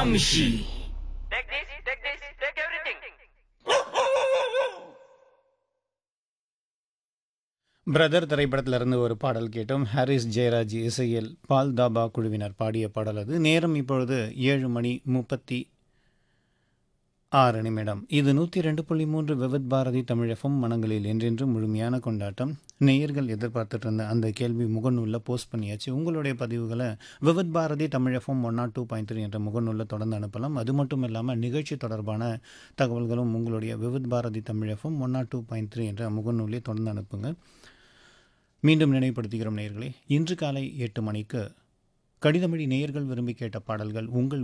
Vamshi. Take this, take this, take everything. Brother திரைப்படத்திலிருந்து ஒரு பாடல் கேட்டோம் ஹாரிஸ் ஜெயராஜ் இசையில் பால் தாபா குழுவினர் பாடிய பாடல் அது நேரம் இப்பொழுது ஏழு மணி முப்பத்தி ஆறு நிமிடம் இது நூற்றி ரெண்டு புள்ளி மூன்று விவித் பாரதி தமிழகம் மனங்களில் என்றென்றும் முழுமையான கொண்டாட்டம் நேயர்கள் எதிர்பார்த்துட்டு இருந்த அந்த கேள்வி முகநூலில் போஸ்ட் பண்ணியாச்சு உங்களுடைய பதிவுகளை Vividh Bharati Tamizhagam one nought two point three என்ற முகநூலில் தொடர்ந்து அனுப்பலாம் அது மட்டும் இல்லாமல் நிகழ்ச்சி தொடர்பான தகவல்களும் உங்களுடைய Vividh Bharati Tamizhagam one nought two point three என்ற முகநூலில் தொடர்ந்து அனுப்புங்க மீண்டும் நினைவுபடுத்துகிறோம் நேயர்களே இன்று காலை எட்டு மணிக்கு கடிதமொழி நேயர்கள் விரும்பி கேட்ட பாடல்கள் உங்கள்